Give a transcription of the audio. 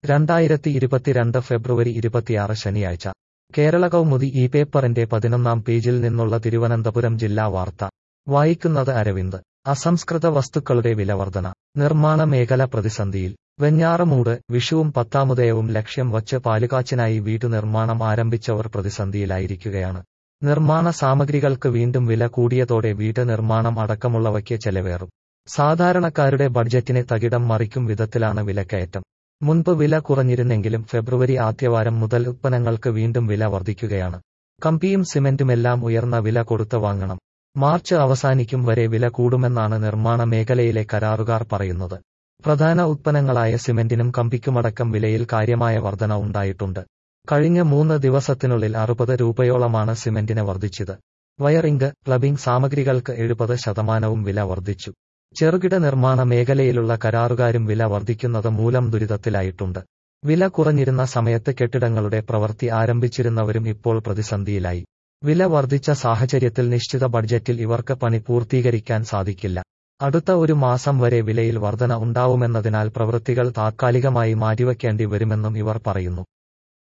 രണ്ടായിരത്തി ഇരുപത്തിരണ്ട് ഫെബ്രുവരി ഇരുപത്തിയാറ് ശനിയാഴ്ച കേരള കൗമുദി ഈ പേപ്പറിന്റെ പതിനൊന്നാം പേജിൽ നിന്നുള്ള തിരുവനന്തപുരം ജില്ലാ വാർത്ത വായിക്കുന്നത് അരവിന്ദ് അസംസ്കൃത വസ്തുക്കളുടെ വിലവർധന നിർമ്മാണ മേഖല പ്രതിസന്ധിയിൽ വെഞ്ഞാറമൂട് വിഷുവും പത്താമുദയവും ലക്ഷ്യം വച്ച് പാലുകാച്ചിനായി വീട്ടുനിർമ്മാണം ആരംഭിച്ചവർ പ്രതിസന്ധിയിലായിരിക്കുകയാണ് നിർമ്മാണ സാമഗ്രികൾക്ക് വീണ്ടും വില കൂടിയതോടെ വീട്ട് നിർമ്മാണം അടക്കമുള്ളവയ്ക്ക് ചെലവേറും സാധാരണക്കാരുടെ ബഡ്ജറ്റിനെ തകിടം മറിക്കും വിധത്തിലാണ് വിലക്കയറ്റം മുൻപ് വില കുറഞ്ഞിരുന്നെങ്കിലും ഫെബ്രുവരി ആദ്യവാരം മുതൽ ഉത്പന്നങ്ങൾക്ക് വീണ്ടും വില വർദ്ധിക്കുകയാണ് കമ്പിയും സിമന്റുമെല്ലാം ഉയർന്ന വില കൊടുത്ത് വാങ്ങണം മാർച്ച് അവസാനിക്കും വരെ വില കൂടുമെന്നാണ് നിർമ്മാണ മേഖലയിലെ കരാറുകാർ പറയുന്നത് പ്രധാന ഉത്പന്നങ്ങളായ സിമന്റിനും കമ്പിക്കുമടക്കം വിലയിൽ കാര്യമായ വർധന ഉണ്ടായിട്ടുണ്ട് കഴിഞ്ഞ മൂന്ന് ദിവസത്തിനുള്ളിൽ അറുപത് രൂപയോളമാണ് സിമന്റിന് വർദ്ധിച്ചത് വയറിംഗ് പ്ലബിംഗ് സാമഗ്രികൾക്ക് എഴുപത് ശതമാനവും വില വർദ്ധിച്ചു ചെറുകിട നിർമ്മാണ മേഖലയിലുള്ള കരാറുകാരും വില വർദ്ധിക്കുന്നത് മൂലം ദുരിതത്തിലായിട്ടുണ്ട് വില കുറഞ്ഞിരുന്ന സമയത്ത് കെട്ടിടങ്ങളുടെ പ്രവൃത്തി ആരംഭിച്ചിരുന്നവരും ഇപ്പോൾ പ്രതിസന്ധിയിലായി വില വർദ്ധിച്ച സാഹചര്യത്തിൽ നിശ്ചിത ബഡ്ജറ്റിൽ ഇവർക്ക് പണി പൂർത്തീകരിക്കാൻ സാധിക്കില്ല അടുത്ത ഒരു മാസം വരെ വിലയിൽ വർധന ഉണ്ടാവുമെന്നതിനാൽ പ്രവൃത്തികൾ താത്കാലികമായി മാറ്റിവെക്കേണ്ടി വരുമെന്നും ഇവർ പറയുന്നു